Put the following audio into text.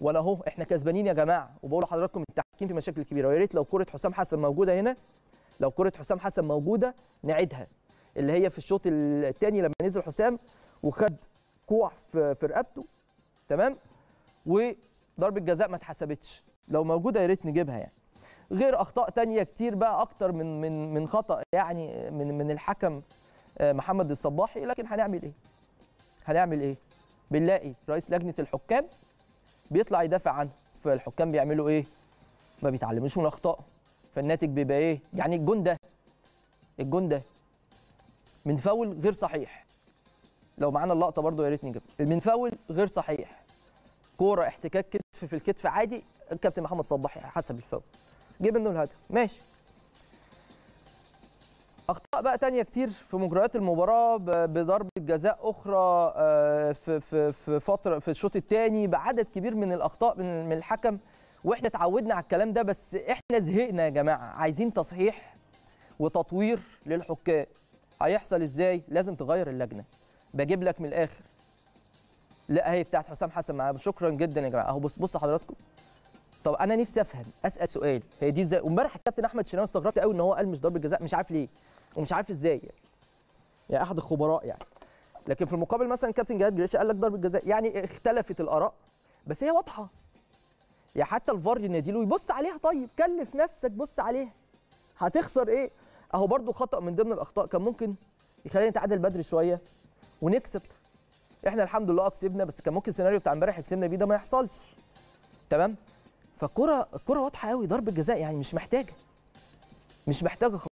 وانا اهو احنا كسبانين يا جماعه وبقول لحضراتكم التحكيم في مشاكل كبيره ويا ريت لو كره حسام حسن موجوده هنا لو كره حسام حسن موجوده نعيدها اللي هي في الشوط الثاني لما نزل حسام وخد كوع في في رقبته تمام وضربه جزاء ما اتحسبتش لو موجوده يا ريت نجيبها يعني غير اخطاء تانية كتير بقى اكتر من من من خطا يعني من من الحكم آه، محمد الصباحي لكن هنعمل ايه هنعمل ايه بنلاقي رئيس لجنه الحكام بيطلع يدافع عنه فالحكام بيعملوا ايه ما بيتعلموش من اخطائهم فالناتج بيبقى ايه يعني الجون ده الجون ده من فاول غير صحيح لو معانا اللقطه برضو يا ريت نجيبها من فاول غير صحيح كوره احتكاك كتف في الكتف عادي الكابتن محمد صباحي حسب الفاول جيب منه الهدف ماشي اخطاء بقى تانية كتير في مجريات المباراه ب- بضربه جزاء اخرى آه، في في في فتره في الشوط الثاني بعدد كبير من الاخطاء من من الحكم واحنا اتعودنا على الكلام ده بس احنا زهقنا يا جماعه عايزين تصحيح وتطوير للحكام هيحصل ازاي لازم تغير اللجنه بجيب لك من الاخر لا هي بتاعت حسام حسن معايا شكرا جدا يا جماعه اهو بص بص حضراتكم طب انا نفسي افهم اسال سؤال هي دي ازاي وامبارح الكابتن احمد شناوي استغربت قوي ان هو قال مش ضربه جزاء مش عارف ليه ومش عارف ازاي يعني, يعني احد الخبراء يعني لكن في المقابل مثلا كابتن جهاد جريشه قال لك ضربه جزاء يعني اختلفت الاراء بس هي واضحه يا حتى الفار ينادي له يبص عليها طيب كلف نفسك بص عليها هتخسر ايه اهو برضو خطا من ضمن الاخطاء كان ممكن يخلينا نتعادل بدري شويه ونكسب احنا الحمد لله كسبنا بس كان ممكن السيناريو بتاع امبارح كسبنا بيه ده ما يحصلش تمام فالكره الكره واضحه قوي ضربه جزاء يعني مش محتاجه مش محتاجه